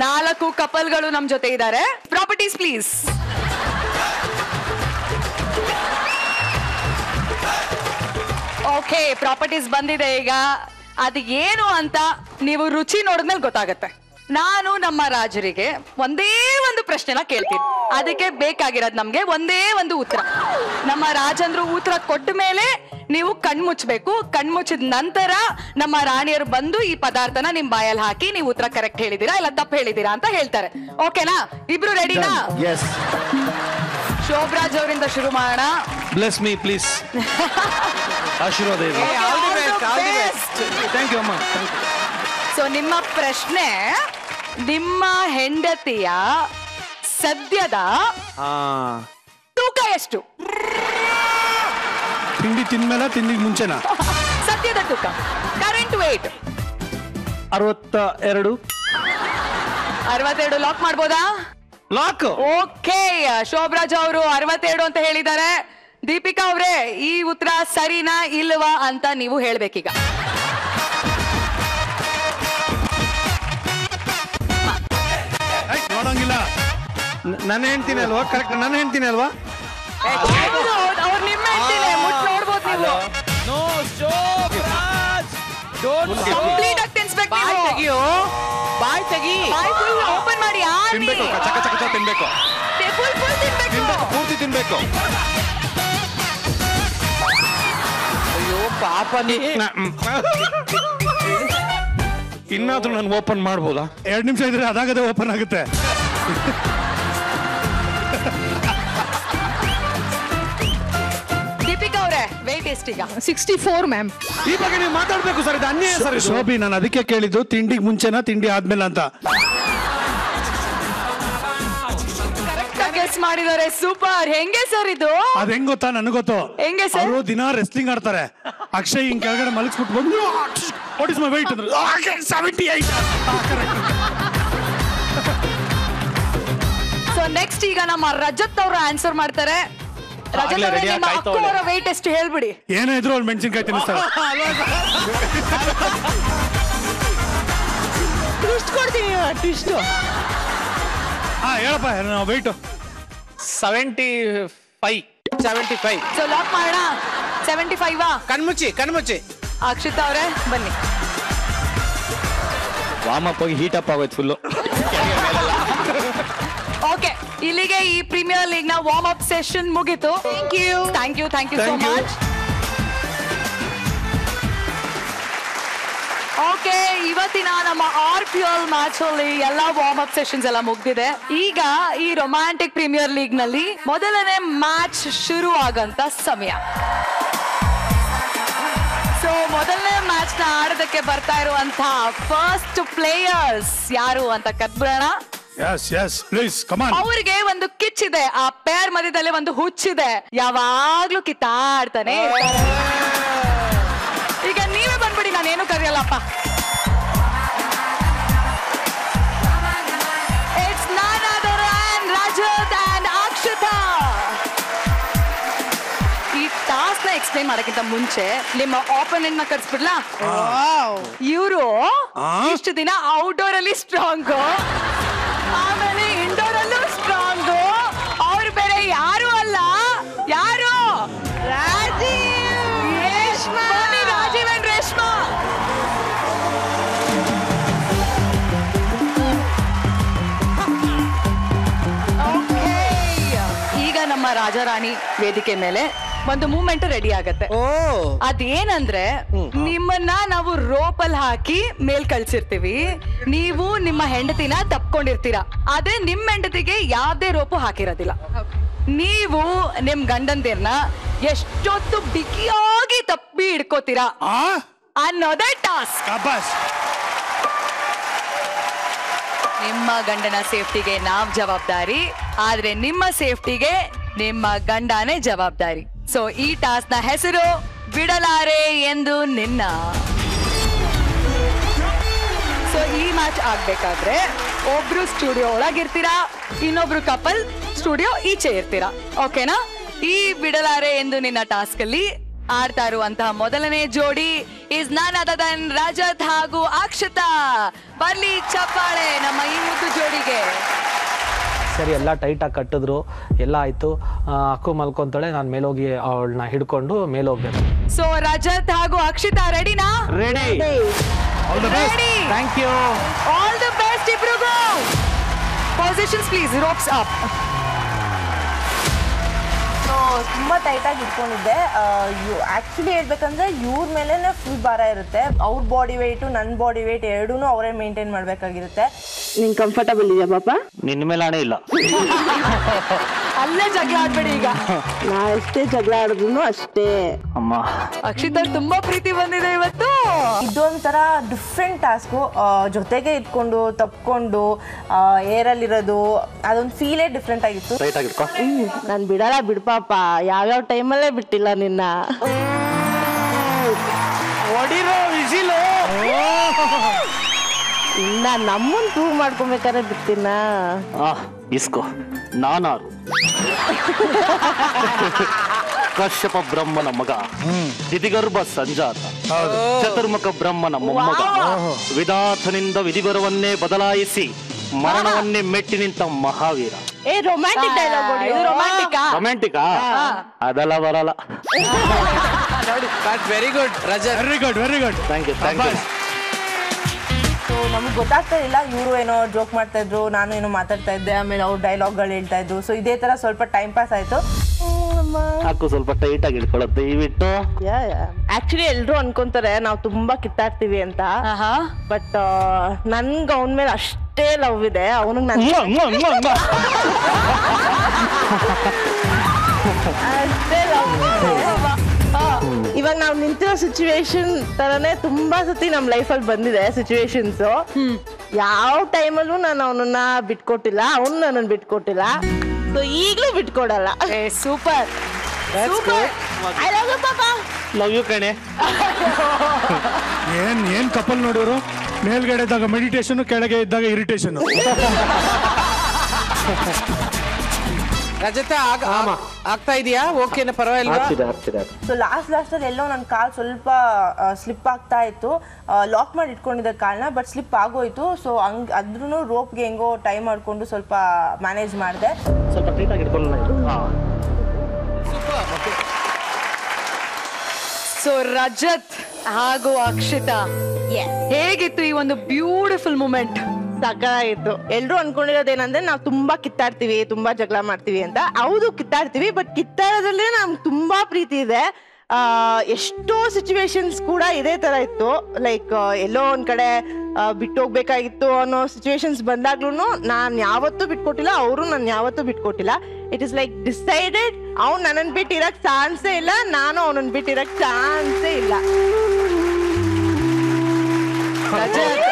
ನಾಲ್ಕು ಕಪಲ್ಗಳು ನಮ್ ಜೊತೆ ಇದ್ದಾರೆ ಪ್ರಾಪರ್ಟೀಸ್ ಪ್ಲೀಸ್ ಓಕೆ ಪ್ರಾಪರ್ಟೀಸ್ ಬಂದಿದೆ ಈಗ ಅದು ಏನು ಅಂತ ನೀವು ರುಚಿ ನೋಡಿದ್ಮೇಲೆ ಗೊತ್ತಾಗತ್ತೆ ನಾನು ನಮ್ಮ ರಾಜರಿಗೆ ಒಂದೇ ಒಂದು ಪ್ರಶ್ನೆನ ಕೇಳ್ತೀನಿ ಅದಕ್ಕೆ ಬೇಕಾಗಿರೋದು ನಮ್ಗೆ ಒಂದೇ ಒಂದು ಉತ್ತರ ನಮ್ಮ ರಾಜಂದ್ರು ಉತ್ತರ ಕೊಟ್ಟ ಮೇಲೆ ನೀವು ಕಣ್ಮುಚ್ಬೇಕು ಕಣ್ಮುಚ್ಚಿದ ನಂತರ ನಮ್ಮ ರಾಣಿಯರು ಬಂದು ಈ ಪದಾರ್ಥನ ನಿಮ್ ಬಾಯಲ್ಲಿ ಹಾಕಿ ನೀವು ಉತ್ತರ ಕರೆಕ್ಟ್ ಹೇಳಿದೀರಾ ಇಲ್ಲ ತಪ್ಪು ಹೇಳಿದೀರಾ ಅಂತ ಹೇಳ್ತಾರೆ ಓಕೆನಾ ಇಬ್ರು ರೆಡಿನಾ ಎಸ್ ಶೋಭರಾಜ್ ಅವರಿಂದ ಶುರು ಮಾಡೋಣ ಬ್ಲೆಸ್ ಮೀ ಪ್ಲೀಸ್ ಆಶೀರ್ವಾದ ಇದೆ ಥ್ಯಾಂಕ್ ಯು ಅಮ್ಮ ಥ್ಯಾಂಕ್ ಯು ಸೊ ನಿಮ್ಮ ಪ್ರಶ್ನೆ ನಿಮ್ಮ ಹೆಂಡತಿಯ ಸದ್ಯದ ಹಾ ತೂಕ ಎಷ್ಟು ತಿಂಡಿ ತಿಂದ್ಮೇಲೆ ತಿಂಡಿಗೆ ಮುಂಚೆನಾ ಸದ್ಯದ ತೂಕ ಕರೆಂಟ್ ವೇಟ್ ಅರವತ್ತ ಎರಡು ಅರವತ್ತೆರಡು ಲಾಕ್ ಮಾಡ್ಬೋದಾ ಲಾಕ್ ಓಕೆ ಶೋಭರಾಜ್ ಅವರು ಅರವತ್ತೆರಡು ಅಂತ ಹೇಳಿದ್ದಾರೆ ದೀಪಿಕಾ ಅವ್ರೆ ಈ ಉತ್ತರ ಸರಿನಾ ಇಲ್ವಾ ಅಂತ ನೀವು ಹೇಳ್ಬೇಕೀಗ ನೋಡಂಗಿಲ್ಲ ನನ್ನ ಹೆಂಡ್ತೀನಿ ಅಲ್ವಾ ಕರೆಕ್ಟ್ ನನ್ನ ಹೆಂಡ್ತೀನಿ ಅಲ್ವಾ ಅವ್ರು ನಿಮ್ಮ ಹೆಂಡ್ತಿನೇ, ಮುಟ್ ನೋಡ್ಬೋದು ನೀವು ನೋ ಶೋಭರಾಜ್ ಡೋಂಟ್ ಕಂಪ್ಲೀಟ್ ಆಗಿ ತಿನ್ಸ್ಬೇಕು ಬಾಯ್ ನೀವು ತೆಗಿಯೋ ಬಾಯ್ ತೆಗಿ ಬಾಯ್ ಫುಲ್ ಓಪನ್ ಮಾಡಿ ಆನಿ ತಿನ್ಬೇಕು ಚಕ ಚಕ ಚಕ ತಿನ್ಬೇಕು ಫುಲ್ ಫುಲ್ ತಿನ್ಬೇಕು ತಿನ್ಬೇಕು ಪೂರ್ತಿ ತಿನ್ಬೇಕು ಅಯ್ಯೋ ಪಾಪ ನೀ ಇನ್ನಾದ್ರೂ ನಾನು ಓಪನ್ ಮಾಡ್ಬೋದಾ ಎರಡು ನಿಮಿಷ ಇದ್ರೆ ಅದಾಗದೆ ಓಪನ್ ಆಗುತ್ತೆ ದೀಪಿಕಾ ಅವ್ರೆ ವೇಟ್ ಎಷ್ಟೀಗ ಸಿಕ್ಸ್ಟಿ ಫೋರ್ ಮ್ಯಾಮ್ ಈ ಬಗ್ಗೆ ನೀವು ಮಾತಾಡ್ಬೇಕು ಸರ್ ಇದು ಅನ್ಯಾಯ ಸರ್ ಇದು ಶೋಭಿ ನಾನು ಅದಕ್ಕೆ ಕೇಳಿದ್ದು ತಿಂಡಿಗೆ ಮುಂಚೆನಾ ತಿಂಡಿ ಆದ್ಮೇಲೆ ಅಂತ ಗೆಸ್ ಮಾಡಿದ್ದಾರೆ ಸೂಪರ್ ಹೆಂಗೆ ಸರ್ ಇದು ಅದ್ ಹೆಂಗ್ ಗೊತ್ತಾ ನನಗ್ ಗೊತ್ತು ಹೆಂಗೆ sir? ಅವರು ದಿನ ರೆಸ್ಲಿಂಗ್ ಆಡ್ತಾರೆ ಅಕ್ಷಯ್ ಹಿಂಗ್ ಕೆಳಗಡೆ ಮಲಗಿಸ್ಬಿಟ್ಟು ಬಂದು ವಾಟ್ ಇಸ್ ಮೈ ವೈಟ್ ಅಂದ್ರೆ ಸೆವೆಂಟಿ ಏಟ್ ಸೊ ನೆಕ್ಸ್ಟ್ ಈಗ ನಮ್ಮ ರಜತ್ ಅವರು ಆನ್ಸರ್ ಮಾಡ್ತಾರೆ ರಜತ್ ಆಗ್ಲೇ ಅವರೇ ready ನಿಮ್ಮ ಆಗಿ ಅಕ್ಕ ಕಾಯ್ತವ್ಳೆ. ಅವರ ವೇಟ್ ಎಷ್ಟು ಹೇಳ್ಬಿಡಿ ಏನೇ ಇದ್ರು ಅವ್ರು ಮೆಣಸಿನ್ಕಾಯಿ ತಿನ್ನಿಸ್ತಾರೆ ಟ್ವಿಸ್ಟ್ ಕೊಡ್ತೀನಿ ಟ್ವಿಸ್ಟ್ ಹಾ ಹೇಳಪ್ಪ weight seventy five seventy five so lock ಮಾಡೋಣ ಸೆವೆಂಟಿ ಫೈವ್ ಕಣ್ಮುಚ್ಚಿ ಕಣ್ಮುಚ್ಚಿ ಅಕ್ಷಿತಾ ಅವರೇ ಬನ್ನಿ ವಾಮ್ ಅಪ್ ಹೋಗಿ ಹೀಟ್ ಅಪ್ ಆಗೋಯ್ತು ಫುಲ್ಲು ಓಕೆ ಇಲ್ಲಿಗೆ ಈ ಪ್ರೀಮಿಯರ್ ಲೀಗ್ ನ ವಾರ್ಮ್ ಅಪ್ ಸೆಷನ್ ಮುಗೀತು thank you thank you thank you so Thank you. Much okay ಇವತ್ತಿನ ನಮ್ಮ ಆರ್ ಪಿ ಎಲ್ ಮ್ಯಾಚ್ ಅಲ್ಲಿ ಎಲ್ಲ ವಾರ್ಮ್ ಅಪ್ ಸೆಷನ್ಸ್ ಎಲ್ಲ ಮುಗ್ದಿದೆ ಈಗ ಈ ರೊಮ್ಯಾಂಟಿಕ್ ಪ್ರೀಮಿಯರ್ ಲೀಗ್ ನಲ್ಲಿ ಮೊದಲನೇ ಮ್ಯಾಚ್ ಶುರು ಆಗಂತ ಸಮಯ ಸೊ ಮೊದಲನೇ ಮ್ಯಾಚ್ ನ ಆಡೋದಕ್ಕೆ ಬರ್ತಾ ಇರುವಂತ ಫಸ್ಟ್ ಪ್ಲೇಯರ್ಸ್ ಯಾರು ಅಂತ ಕತ್ಬಿಡೋಣ ಎಸ್ ಎಸ್ ಪ್ಲೀಸ್ ಕಮಾನ್ ಅವ್ರಿಗೆ ಒಂದು ಕಿಚ್ಚಿದೆ ಆ ಪೇರ್ ಮಧ್ಯದಲ್ಲಿ ಒಂದು ಹುಚ್ಚಿದೆ ಯಾವಾಗ್ಲೂ ಕಿತ್ತಾಡ್ತಾನೆ ಇರ್ತಾರೆ. ಈಗ ನೀವೇ ಬಂದ್ಬಿಡಿ ನಾನೇನು ಕರೆಯಲ್ಲಪ್ಪ it's none other and Rajat and Akshata ಈ ಟಾಸ್ಕ್ ನ ಎಕ್ಸ್ಪ್ಲೈನ್ ಮಾಡಕ್ಕಿಂತ ಮುಂಚೆ ನಿಮ್ಮ ಆಪೋನೆಂಟ್ ನ ಕರ್ಸ್ಬಿಡ್ಲಾ ಇವರು ಇಷ್ಟು ದಿನ ಔಟ್ಡೋರ್ ಅಲ್ಲಿ ಸ್ಟ್ರಾಂಗ್ ಆಮೇಲೆ ಇಂಡೋರ್ ಅಲ್ಲೂ ಸ್ಟ್ರಾಂಗ್ ಅವ್ರು ಬೇರೆ ಯಾರು ಅಲ್ಲ ಯಾರು ರಾಜೀವ್ ರೇಷ್ಮಾ ಬನ್ನಿ, ರಾಜೀವ್ ಅಂಡ್ ರೇಷ್ಮಾ Okay. ಈಗ ನಮ್ಮ ರಾಜಾರಾಣಿ ವೇದಿಕೆ ಮೇಲೆ ಒಂದು ಮೂಮೆಂಟ್ ರೆಡಿ ಆಗತ್ತೆ ಓ ಅದೇನಂದ್ರೆ ನಿಮ್ಮನ್ನ ನಾವು ರೋಪಲ್ ಹಾಕಿ ಮೇಲ್ ಕಳ್ಸಿರ್ತೀವಿ ನೀವು ನಿಮ್ಮ ಹೆಂಡತಿನ ತಪ್ಕೊಂಡಿರ್ತೀರಾ ಅದೇ ನಿಮ್ ಹೆಂಡತಿಗೆ ಯಾವ್ದೇ ರೋಪು ಹಾಕಿರೋದಿಲ್ಲ ನೀವು ನಿಮ್ ಗಂಡಂದಿರ್ನ ಎಷ್ಟೊತ್ತು ಬಿಗಿಯಾಗಿ ತಪ್ಪಿ ಹಿಡ್ಕೋತೀರಾ ಆ ಅನ್ನೋದೇ ಟಾಸ್ಕ್ ಕಬಾಸ್ ನಿಮ್ಮ ಗಂಡನ ಸೇಫ್ಟಿಗೆ ನಾವ್ ಜವಾಬ್ದಾರಿ ಆದ್ರೆ ನಿಮ್ಮ ಸೇಫ್ಟಿಗೆ ನಿಮ್ಮ ಗಂಡನೇ ಜವಾಬ್ದಾರಿ ಸೊ ಈ ಟಾಸ್ಕ್ ನ ಹೆಸರು ಬಿಡಲಾರೆ ಎಂದು ನಿನ್ನ ಸೊ ಈ ಮ್ಯಾಚ್ ಆಗ್ಬೇಕಾದ್ರೆ ಒಬ್ರು ಸ್ಟುಡಿಯೋ ಒಳಗಿರ್ತೀರಾ ಇನ್ನೊಬ್ರು ಕಪಲ್ ಸ್ಟುಡಿಯೋ ಈಚೆ ಇರ್ತೀರಾ ಓಕೆನಾ ಈ ಬಿಡಲಾರೆ ಎಂದು ನಿನ್ನ ಟಾಸ್ಕ್ ಅಲ್ಲಿ ಆಡ್ತಾ ಇರುವಂತಹ ಮೊದಲನೇ ಜೋಡಿ is none other than Rajat ಹಾಗೂ ಅಕ್ಷತಾ ಬರ್ಲಿ ಚಪ್ಪಾಳೆ ನಮ್ಮ ಈ ಮುದ್ದು ಜೋಡಿಗೆ ಸರಿ ಎಲ್ಲ ಟೈಟಾಗಿ ಕಟ್ಟಿದ್ರು ಎಲ್ಲ ಆಯಿತು ಅಕ್ಕು ಮಲ್ಕೊಂತಾಳೆ ನಾನು ಮೇಲೋಗಿ ಅವಳನ್ನ ಹಿಡ್ಕೊಂಡು ಮೇಲೋಗ್ಬೇಕು ಸೊ ರಜತ್ ಹಾಗೂ ಅಕ್ಷಿತಾ ರೆಡಿನಾ ready all the best ready thank you all the best ಇಬ್ರಿಗೂ positions please ropes up so ತುಂಬ ಟೈಟಾಗಿ ಇಟ್ಕೊಂಡಿದ್ದೆ ಆ್ಯಕ್ಚುಲಿ ಹೇಳ್ಬೇಕಂದ್ರೆ ಇವ್ರ ಮೇಲೇ ಫುಲ್ ಭಾರ ಇರುತ್ತೆ ಅವ್ರ ಬಾಡಿ ವೆಯ್ಟು ನನ್ನ ಬಾಡಿ ವೆಯ್ಟ್ ಎರಡೂ ಅವರೇ ಮೇಂಟೈನ್ ಮಾಡಬೇಕಾಗಿರುತ್ತೆ ನಿಂಗೆ ಕಂಫರ್ಟಬಲ್ ಇದೆಯಾ ಪಾಪ ನಿನ್ನ ಮೇಲೆ ಹಣೆ ಇಲ್ಲ ಅಲ್ಲೇ ಜಗಳ ಆಡ್ಬೇಡಿ ಈಗ ನಾ ಎಷ್ಟೇ ಜಗಳ ಆಡಿದ್ರು ಅಷ್ಟೇ ಅಮ್ಮ ಅಕ್ಷಿತಾ ತುಂಬಾ ಪ್ರೀತಿ ಬಂದಿದೆ ಇವತ್ತು ಇದೊಂಥರ ಡಿಫ್ರೆಂಟ್ ಟಾಸ್ಕು ಜೊತೆಗೆ ಇಟ್ಕೊಂಡು ತಪ್ಕೊಂಡು ಏರಲ್ಲಿರೋದು ಅದೊಂದು ಫೀಲೇ ಡಿಫ್ರೆಂಟ್ ಆಗಿತ್ತು ಟೈಟಾಗಿ ಇಟ್ಕೋ ನಾನು ಬಿಡಲ್ಲ ಬಿಡ್ಪಾಪ ಯಾವ್ಯಾವ ಟೈಮಲ್ಲೇ ಬಿಟ್ಟಿಲ್ಲ ನಿನ್ನ ಹೊಡಿರೋ ವಿಸಿಲು ಇನ್ನ ನಮ್ಮನ್ ಪ್ರೂವ್ ಮಾಡ್ಕೊಬೇಕಾದ್ರೆ ಬಿಡ್ತೀನ ಆ ಇಸ್ಕೋ ನಾನಾರು ಕಶ್ಯಪ ಬ್ರಹ್ಮನ ಮಗ ದಿದಿಗರ್ಭ ಸಂಜಾತ ಚತುರ್ಮುಖ ಬ್ರಹ್ಮನ ಮೊಮ್ಮಗ ವಿಧಾತನಿಂದ ವಿಧಿಬರವನ್ನೇ ಬದಲಾಯಿಸಿ ಮರಣವನ್ನೇ ಮೆಟ್ಟಿ ನಿಂತ ಮಹಾವೀರ ಏ ರೊಮ್ಯಾಂಟಿಕ್ ಡೈಲಾಗ್ ಇದು ರೊಮ್ಯಾಂಟಿಕಾ ರೊಮ್ಯಾಂಟಿಕಾ ಅದೆಲ್ಲ ಬರಲ್ಲ but very good Rajat very good very good thank you thank you so ನಮ್ಗೆ ಗೊತ್ತಾಗ್ತಾ ಇಲ್ಲ ಇವರು ಏನೋ ಜೋಕ್ ಮಾಡ್ತಾ ಇದ್ರು ನಾನು ಏನೋ ಮಾತಾಡ್ತಾ ಇದ್ದೆ ಆಮೇಲೆ ಅವ್ರು ಡೈಲಾಗ್ಗಳು ಹೇಳ್ತಾ ಇದ್ರು ಸೊ ಇದೇ ತರ ಸ್ವಲ್ಪ ಟೈಮ್ ಪಾಸ್ ಆಯ್ತು ಹಾಕು ಸ್ವಲ್ಪ ಟೈಟ್ ಆಗಿ ಇಟ್ಕೊಳ್ಳೋದು ದಯವಿಟ್ಟು ಆಕ್ಚುಲಿ ಎಲ್ರು ಅನ್ಕೊಂತಾರೆ ನಾವು ತುಂಬಾ ಕಿತ್ತಾಡ್ತೀವಿ ಅಂತ ಆಹಾ ಬಟ್ ನನ್ಗೆ ಅವನ ಮೇಲೆ ಅಷ್ಟೇ ಲವ್ ಇದೆ ಅವನಿಗೆ ನನ್ ಮ್ವಾ, ಮ್ವಾ, ಮ್ವಾ, ಮ್ವಾ. ಅಷ್ಟೇ ಲವ್ ಇವಾಗ ನಾವು ನಿಂತಿರೋ ಸಿಚುವೇಶನ್ ತರನೇ ತುಂಬಾ ಸತಿ ನಮ್ಮ ಲೈಫಲ್ಲಿ ಬಂದಿದೆ ಸಿಚುವೇಶನ್ಸ್ ಯಾವ ಟೈಮಲ್ಲೂ ನಾನು ಅವನನ್ನ ಬಿಟ್ಕೊಟ್ಟಿಲ್ಲ ಅವನು ನನ್ನನ್ನು ಬಿಟ್ಕೊಟ್ಟಿಲ್ಲ ಸೊ ಈಗಲೂ ಬಿಟ್ಕೊಡಲ್ಲ ಏ super super I love you ಪಾಪ ಲವ್ ಯು ಕಣೆ ಏನ್ ಏನ್ ಕಪಲ್ ನೋಡಿದ್ರು ಮೇಲ್ಗಡೆ ಇದ್ದಾಗ ಮೆಡಿಟೇಷನ್ ಕೆಳಗೆ ಇದ್ದಾಗ ಇರಿಟೇಷನ್ ರಜತ ಆಗ- ಆಗ್ತಾ ಇದೆಯಾ ಓಕೆನಾ ಪರವಾಗಿಲ್ವಾ ಆಗ್ತಿದೆ ಆಗ್ತಿದೆ ಸೊ ಲಾಸ್ಟ್ ಲಾಸ್ಟಲ್ಲಿ ಎಲ್ಲೋ ನನ್ನ ಕಾಲ್ ಸ್ವಲ್ಪ ಸ್ಲಿಪ್ ಆಗ್ತಾ ಇತ್ತು ಲಾಕ್ ಮಾಡಿ ಇಟ್ಕೊಂಡಿದ್ದೆ ಕಾಲ್ನ ಬಟ್ ಸ್ಲಿಪ್ ಆಗೋಯ್ತು ಸೊ ಹಂಗ್ ಅದ್ರೂ ರೋಪ್ಗೆ ಹೆಂಗೋ ಟೈಮ್ ಮಾಡ್ಕೊಂಡು ಸ್ವಲ್ಪ ಮ್ಯಾನೇಜ್ ಮಾಡಿದೆ ಸ್ವಲ್ಪ ಟೈಟ್ ಆಗಿ ಇಟ್ಕೊಳ್ಳೋಣ ಇದು ಹಾ ಸೊ ರಜತ್ ಹಾಗೂ ಅಕ್ಷಿತಾ ಹೇಗಿತ್ತು ಈ ಒಂದು ಬ್ಯೂಟಿಫುಲ್ ಮೂಮೆಂಟ್ ಸಕ್ಕತ್ತಾಗಿತ್ತು ಎಲ್ರು ಅನ್ಕೊಂಡಿರೋದೇನಂದ್ರೆ ನಾವು ತುಂಬಾ ಕಿತ್ತಾಡ್ತೀವಿ ತುಂಬಾ ಜಗಳ ಮಾಡ್ತೀವಿ ಅಂತ ಹೌದು ಕಿತ್ತಾಡ್ತೀವಿ ಬಟ್ ಕಿತ್ತಾಡೋದ್ರಲ್ಲೇ ನಮ್ಗೆ ತುಂಬಾ ಪ್ರೀತಿ ಇದೆ ಆ, ಎಷ್ಟೋ ಸಿಚುವೇಶನ್ಸ್ ಕೂಡ ಇದೇ ತರ ಇತ್ತು ಲೈಕ್ ಎಲ್ಲೋ ಒಂದ್ ಕಡೆ ಆ, ಬಿಟ್ಟು ಹೋಗ್ಬೇಕಾಗಿತ್ತು ಅನ್ನೋ ಸಿಚುವೇಶನ್ಸ್ ಬಂದಾಗ್ಲೂ ನಾನ್ ಯಾವತ್ತೂ ಬಿಟ್ಕೊಟ್ಟಿಲ್ಲ ಅವರು ನಾನು ಯಾವತ್ತೂ ಬಿಟ್ಕೊಟ್ಟಿಲ್ಲ ಇಟ್ ಇಸ್ ಲೈಕ್ ಡಿಸೈಡೆಡ್ ಅವ್ನು ನನ್ನನ್ ಬಿಟ್ಟು ಇರಕ್ ಚಾನ್ಸೇ ಇಲ್ಲ ನಾನು ಅವನನ್ನ ಬಿಟ್ಟು ಇರಕ್ ಚಾನ್ಸೇ ಇಲ್ಲ ರಜತ್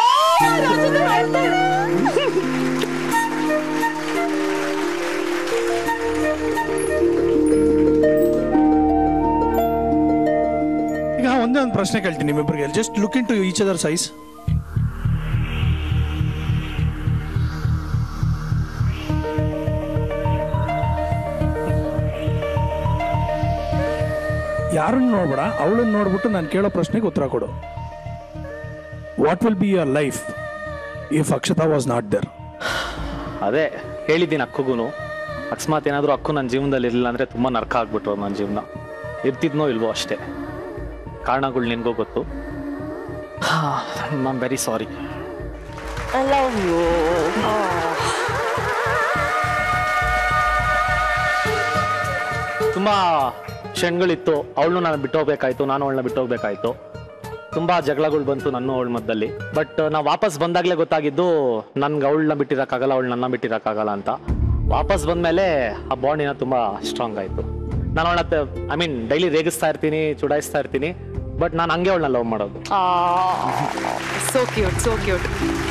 ಈಗ ಒಂದೇ ಒಂದು ಪ್ರಶ್ನೆ ಕೇಳ್ತೀನಿ ನಿಮ್ಮಿಬ್ಬರಿಗೆ just look into each other eyes ಯಾರನ್ನು ನೋಡ್ಬೇಡ ಅವಳನ್ನ ನೋಡ್ಬಿಟ್ಟು ನಾನು ಕೇಳೋ ಪ್ರಶ್ನೆಗೆ ಉತ್ತರ ಕೊಡು what will be your life if Akshata was not there ಅದೇ ಹೇಳಿದ್ದೀನಿ ಅಕ್ಕುಗೂ ಅಕಸ್ಮಾತ್ ಏನಾದರೂ ಅಕ್ಕು ನನ್ನ ಜೀವನದಲ್ಲಿ ಇರಲಿಲ್ಲ ಅಂದರೆ ತುಂಬ ನರ್ಕ ಆಗ್ಬಿಟ್ರು ನನ್ನ ಜೀವನ ಇರ್ತಿದ್ನೋ ಇಲ್ವೋ ಅಷ್ಟೇ ಕಾರಣಗಳು ನಿನಗೂ ಗೊತ್ತು I very sorry I love you ತುಂಬ ಕ್ಷಣಗಳಿತ್ತು ಅವಳನ್ನು ನಾನು ಬಿಟ್ಟು ಹೋಗ್ಬೇಕಾಯ್ತು ನಾನು ಅವಳನ್ನ ಬಿಟ್ಟು ಹೋಗ್ಬೇಕಾಯ್ತು ತುಂಬ ಜಗಳಗಳು ಬಂತು ನನ್ನ ಅವಳ ಮಧ್ಯದಲ್ಲಿ ಬಟ್ ನಾವು ವಾಪಸ್ ಬಂದಾಗಲೇ ಗೊತ್ತಾಗಿದ್ದು ನನ್ಗೆ ಅವಳನ್ನ ಬಿಟ್ಟಿರೋಕ್ಕಾಗಲ್ಲ ಅವಳು ನನ್ನ ಬಿಟ್ಟಿರೋಕ್ಕಾಗಲ್ಲ ಅಂತ ವಾಪಸ್ ಬಂದಮೇಲೆ ಆ ಬಾಂಡಿನ ತುಂಬ ಸ್ಟ್ರಾಂಗ್ ಆಯಿತು ನಾನು ಅವಳನ್ನ ಐ ಮೀನ್ ಡೈಲಿ ರೇಗಿಸ್ತಾ ಇರ್ತೀನಿ ಚುಡಾಯಿಸ್ತಾ ಇರ್ತೀನಿ ಬಟ್ ನಾನು ಹಂಗೆ ಅವಳನ್ನ ಲವ್ ಮಾಡೋದು ಸೋ ಕ್ಯೂಟ್ ಸೋ ಕ್ಯೂಟ್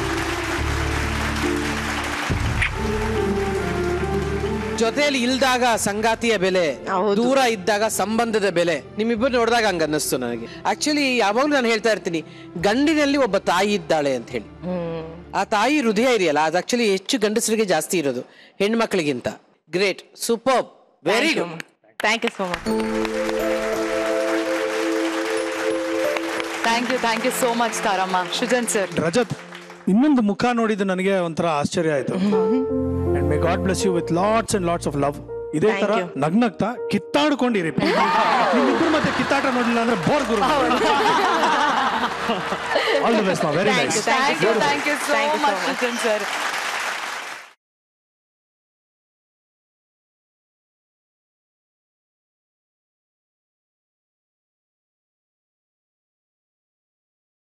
ಜೊತೆಯಲ್ಲಿ ಇಲ್ದಾಗ ಸಂಗಾತಿಯ ಬೆಲೆ ಹೌದು. ದೂರ ಇದ್ದಾಗ ಸಂಬಂಧದ ಬೆಲೆ ನಿಮ್ಮಿಬ್ಬರು ನೋಡಿದಾಗ ಹಂಗ ಅನ್ನಿಸ್ತು ನನಗೆ ಆಕ್ಚುಲಿ ಯಾವಾಗ್ಲೂ ನಾನು ಹೇಳ್ತಾ ಇರ್ತೀನಿ ಗಂಡಿನಲ್ಲಿ ಒಬ್ಬ ತಾಯಿ ಇದ್ದಾಳೆ ಅಂತ ಹೇಳಿ ಆ ತಾಯಿ ಹೃದಯ ಇದೆಯಲ್ಲ ಅದು ಆಕ್ಚುಲಿ ಹೆಚ್ಚು ಗಂಡಸರಿಗೆ ಜಾಸ್ತಿ ಇರೋದು ಹೆಣ್ಮಕ್ಳಿಗಿಂತ great super very good thank you so much thank you thank you so much ತಾರಮ್ಮ ಸೃಜನ್ ಸರ್ ರಜತ್ ಇನ್ನೊಂದು ಮುಖ ನೋಡಿದ್ದು ನನಗೆ ಒಂಥರ ಆಶ್ಚರ್ಯ ಆಯ್ತು and may God bless you with lots and lots of love ಇದೇ Thank ತರ you. ನಗ್ನಗ್ತಾ ಕಿತ್ತಾಡ್ಕೊಂಡಿರಿ ನಿಮ್ಮಿಬ್ರು ಮತ್ತೆ ಕಿತ್ತಾಟ ನೋಡಿಲ್ಲ ಅಂದ್ರೆ ಬೋರ್ ಗುರು all the best very Thank nice you, thank thank you thank you so Thank you so much much. Srujan sir